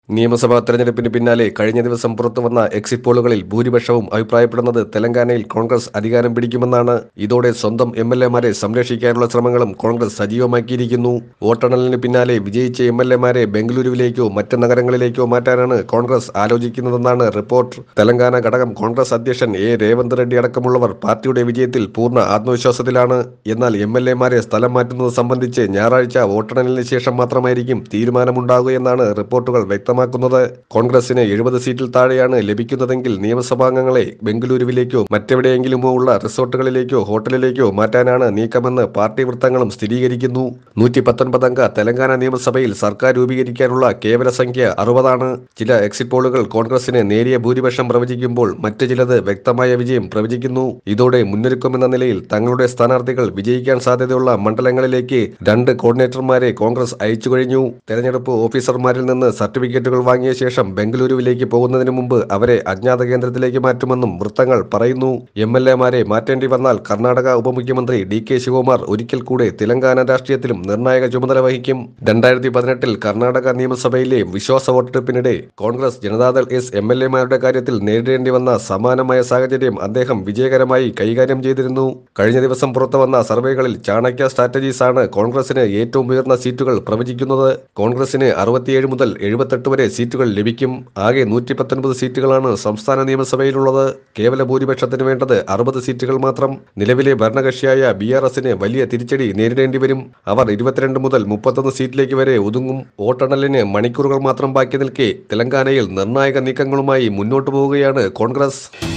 നിയമസഭാ തെരഞ്ഞെടുപ്പിന് പിന്നാലെ കഴിഞ്ഞ ദിവസം പുറത്തുവന്ന എക്സിറ്റ് പോളുകളിൽ ഭൂരിപക്ഷവും അഭിപ്രായപ്പെടുന്നത് തെലങ്കാനയിൽ കോൺഗ്രസ് അധികാരം പിടിക്കുമെന്നാണ് ഇതോടെ സ്വന്തം എം എൽ എമാരെ സംരക്ഷിക്കാനുള്ള ശ്രമങ്ങളും കോൺഗ്രസ് സജീവമാക്കിയിരിക്കുന്നു വോട്ടെണ്ണലിന് പിന്നാലെ വിജയിച്ച എം എൽ എമാരെ ബംഗളൂരുവിലേക്കോ മറ്റ് നഗരങ്ങളിലേക്കോ മാറ്റാനാണ് കോൺഗ്രസ് ആലോചിക്കുന്നതെന്നാണ് റിപ്പോർട്ട് തെലങ്കാന ഘടകം കോൺഗ്രസ് അധ്യക്ഷൻ എ രേവന്ത് റെഡ്ഡി അടക്കമുള്ളവർ പാർട്ടിയുടെ വിജയത്തിൽ പൂർണ്ണ ആത്മവിശ്വാസത്തിലാണ് എന്നാൽ എം എൽ എമാരെ സ്ഥലം മാറ്റുന്നത് സംബന്ധിച്ച് ഞായറാഴ്ച വോട്ടെണ്ണലിന് ശേഷം മാത്രമായിരിക്കും തീരുമാനമുണ്ടാകുകയെന്നാണ് റിപ്പോർട്ടുകൾ വ്യക്തമാക്കുന്നത് കോൺഗ്രസിന് എഴുപത് സീറ്റിൽ താഴെയാണ് ലഭിക്കുന്നതെങ്കിൽ നിയമസഭാംഗങ്ങളെ ബംഗളൂരുവിലേക്കോ മറ്റെവിടെയെങ്കിലുമോ ഉള്ള റിസോർട്ടുകളിലേക്കോ ഹോട്ടലിലേക്കോ മാറ്റാനാണ് നീക്കമെന്ന് പാർട്ടി വൃത്തങ്ങളും സ്ഥിരീകരിക്കുന്നു നൂറ്റി പത്തൊൻപത് അംഗ തെലങ്കാന നിയമസഭയിൽ സർക്കാർ രൂപീകരിക്കാനുള്ള കേവല സംഖ്യ അറുപതാണ് ചില എക്സിറ്റ് പോളുകൾ കോൺഗ്രസിന് നേരിയ ഭൂരിപക്ഷം പ്രവചിക്കുമ്പോൾ മറ്റു ചിലത് വ്യക്തമായ വിജയം പ്രവചിക്കുന്നു ഇതോടെ മുന്നൊരുക്കമെന്ന നിലയിൽ തങ്ങളുടെ സ്ഥാനാർത്ഥികൾ വിജയിക്കാൻ സാധ്യതയുള്ള മണ്ഡലങ്ങളിലേക്ക് രണ്ട് കോർഡിനേറ്റർമാരെ കോൺഗ്രസ് അയച്ചു കഴിഞ്ഞു തെരഞ്ഞെടുപ്പ് ഓഫീസർമാരിൽ നിന്ന് സർട്ടിഫിക്കറ്റുകൾ വാങ്ങിയ ശേഷം ബംഗളൂരുവിലേക്ക് പോകുന്നതിന് മുമ്പ് അവരെ അജ്ഞാത കേന്ദ്രത്തിലേക്ക് മാറ്റുമെന്നും വൃത്തങ്ങൾ പറയുന്നു എം എൽ എമാരെ മാറ്റേണ്ടി വന്നാൽ കർണാടക ഉപമുഖ്യമന്ത്രി ഡി കെ ശിവകുമാർ ഒരിക്കൽ കൂടെ തെലങ്കാന രാഷ്ട്രീയത്തിലും നിർണായക ചുമതല വഹിക്കും രണ്ടായിരത്തി പതിനെട്ടിൽ കർണാടക നിയമസഭയിലെ വിശ്വാസ വോട്ടെടുപ്പിനിടെ Congress Janata Dal S M L എമാരുടെ കാര്യത്തിൽ നേരിടേണ്ടി വന്ന സമാനമായ സാഹചര്യം അദ്ദേഹം വിജയകരമായി കൈകാര്യം ചെയ്തിരുന്നു കഴിഞ്ഞ ദിവസം പുറത്തുവന്ന സർവേകളിൽ ചാണക്യ സ്ട്രാറ്റജീസ് ആണ് കോൺഗ്രസിന് ഏറ്റവും ഉയർന്ന സീറ്റുകൾ പ്രവചിക്കുന്നത് കോൺഗ്രസിന് അറുപത്തിയേഴ് മുതൽ എഴുപത്തെട്ട് വരെ സീറ്റുകൾ ലഭിക്കും ആകെ നൂറ്റി പത്തൊൻപത് സീറ്റുകളാണ് സംസ്ഥാന നിയമസഭയിലുള്ളത് കേവല ഭൂരിപക്ഷത്തിന് വേണ്ടത് അറുപത് സീറ്റുകൾ മാത്രം നിലവിലെ ഭരണകക്ഷിയായ ബി ആർ എസിന് വലിയ തിരിച്ചടി നേരിടേണ്ടി വരും അവർ ഇരുപത്തിരണ്ട് മുതൽ മുപ്പത്തൊന്ന് സീറ്റിലേക്ക് വരെ ഒതുങ്ങും വോട്ടെണ്ണലിന് മണിക്കൂറുകൾ മാത്രം ബാക്കി നിൽക്കെ തെലങ്കാനയിൽ നിർണായക നീക്കങ്ങളുമായി മുന്നോട്ടു പോവുകയാണ് കോൺഗ്രസ്